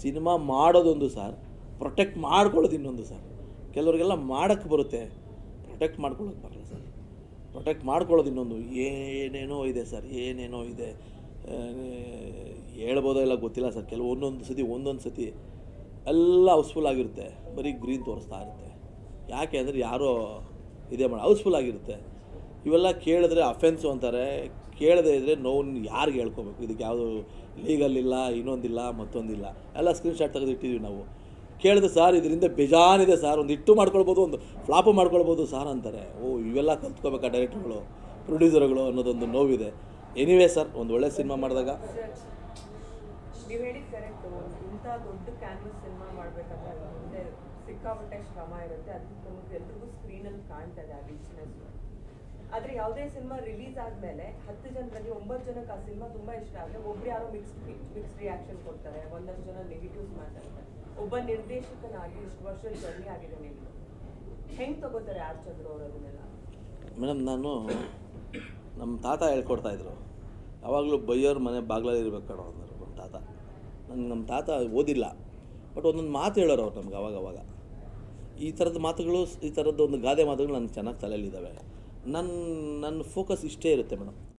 cinema ಮಾಡೋದೊಂದು sir protect ಮಾಡ್ಕೊಳ್ಳೋದು ಇನ್ನೊಂದು sir ಕೆಲವರಿಗೆಲ್ಲ ಮಾಡೋಕ್ಕೆ ಬರುತ್ತೆ ಪ್ರೊಟೆಕ್ಟ್ ಮಾಡ್ಕೊಳ್ಳೋಕೆ ಬರಲ್ಲ ಸರ್ ಪ್ರೊಟೆಕ್ಟ್ ಮಾಡ್ಕೊಳ್ಳೋದು ಇನ್ನೊಂದು ಏನೇನೋ ಇದೆ ಸರ್ ಏನೇನೋ ಇದೆ ಆ, ಹೇಳ್ಬೋದೋ ಇಲ್ಲ ಗೊತ್ತಿಲ್ಲ ಸರ್ ಕೆಲವು ಒಂದೊಂದು ಸತಿ ಒಂದೊಂದು ಸತಿ ಎಲ್ಲ ಹೌಸ್ಫುಲ್ ಆಗಿರುತ್ತೆ ಬರೀ ಗ್ರೀನ್ ತೋರಿಸ್ತಾ ಇರುತ್ತೆ ಯಾಕೆ ಅಂದರೆ ಯಾರೋ ಇದೇ ಮಾಡಿ ಹೌಸ್ಫುಲ್ ಆಗಿರುತ್ತೆ ಇವೆಲ್ಲ ಕೇಳಿದ್ರೆ ಅಫೆನ್ಸು ಅಂತಾರೆ ಕೇಳದೇ ಇದ್ದರೆ ನೋವು ಯಾರಿಗೆ ಹೇಳ್ಕೊಬೇಕು ಇದಕ್ಕೆ ಯಾವುದು ಲೀಗಲ್ ಇಲ್ಲ ಇನ್ನೊಂದಿಲ್ಲ ಮತ್ತೊಂದಿಲ್ಲ ಎಲ್ಲ ಸ್ಕ್ರೀನ್ಶಾಟ್ ತೆಗೆದು ಇಟ್ಟಿದ್ದೀವಿ ನಾವು ಕೇಳಿದೆ ಸರ್ ಇದರಿಂದ ಬೇಜಾನಿದೆ ಸರ್ ಒಂದು ಇಟ್ಟು ಮಾಡ್ಕೊಳ್ಬೋದು ಒಂದು ಫ್ಲಾಪು ಮಾಡ್ಕೊಳ್ಬೋದು ಸರ್ ಅಂತಾರೆ ಓ ಇವೆಲ್ಲ ಕಲ್ತ್ಕೋಬೇಕಾ ಡೈರೆಕ್ಟ್ರುಗಳು ಪ್ರೊಡ್ಯೂಸರ್ಗಳು ಅನ್ನೋದೊಂದು ನೋವಿದೆ ಎನಿವೇ ಸರ್ ಒಂದು ಒಳ್ಳೆ ಸಿನಿಮಾ ಮಾಡಿದಾಗ ನೀವು ಹೇಳಿದ ಕರೆಕ್ಟ್ ಇಂಥ ದೊಡ್ಡ ಕ್ಯಾನ್ವಸ್ ಸಿನಿಮಾ ಮಾಡ್ಬೇಕಂದ್ರೆ ಅದ್ರ ಮುಂದೆ ಸಿಕ್ಕಾಪಟ್ಟೆ ಶ್ರಮ ಇರುತ್ತೆ ಅದಕ್ಕೆ ನಮ್ಗೆ ಎಲ್ರಿಗೂ ಸ್ಕ್ರೀನಲ್ಲಿ ಕಾಣ್ತದೆ ಆ ರಿಚ್ನೆಸ್ ಆದ್ರೆ ಯಾವುದೇ ಸಿನಿಮಾ ರಿಲೀಸ್ ಆದ್ಮೇಲೆ ಹತ್ತು ಜನರಲ್ಲಿ ಒಂಬತ್ತು ಜನಕ್ಕೆ ಆ ಸಿನಿಮಾ ತುಂಬಾ ಇಷ್ಟ ಆದ್ರೆ ಒಬ್ರು ಯಾರೋ ಮಿಕ್ಸ್ ಮಿಕ್ಸ್ ರಿಯಾಕ್ಷನ್ ಕೊಡ್ತಾರೆ ಒಂದಷ್ಟು ಜನ ನೆಗೆಟಿವ್ಸ್ ಮಾತಾಡ್ತಾರೆ ಒಬ್ಬ ನಿರ್ದೇಶಕನಾಗಿ ಇಷ್ಟು ವರ್ಷ ಜರ್ನಿ ಆಗಿದೆ ನಿಮ್ದು ಹೆಂಗ್ ತಗೋತಾರೆ ಆರ್ ಚಂದ್ರ ಅವರು ಅದನ್ನೆಲ್ಲ ಮೇಡಮ್ ನಾನು ನಮ್ಮ ತಾತ ಹೇಳ್ಕೊಡ್ತಾ ಇದ್ರು ಯಾವಾಗಲೂ ಬೈಯೋರ್ ಮನೆ ಬಾಗ್ಲಲ್ಲಿ ಇರ್ಬೇಕು ಕಣೋ ಅಂದರು ನಮ್ಮ ತಾತ ನಂಗೆ ನಮ್ಮ ತಾತ ಓದಿಲ್ಲ ಬಟ್ ಒಂದೊಂದು ಮಾತು ಹೇಳೋರು ಅವ್ರು ನಮ್ಗೆ ಅವಾಗ ಅವಾಗ ಈ ಥರದ ಮಾತುಗಳು ಈ ಥರದ್ದು ಒಂದು ಗಾದೆ ಮಾತುಗಳು ನನಗೆ ಚೆನ್ನಾಗಿ ತಲೆಯಲ್ಲಿದ್ದಾವೆ ನನ್ನ ನನ್ನ ಫೋಕಸ್ ಇಷ್ಟೇ ಇರುತ್ತೆ ಮೇಡಮ್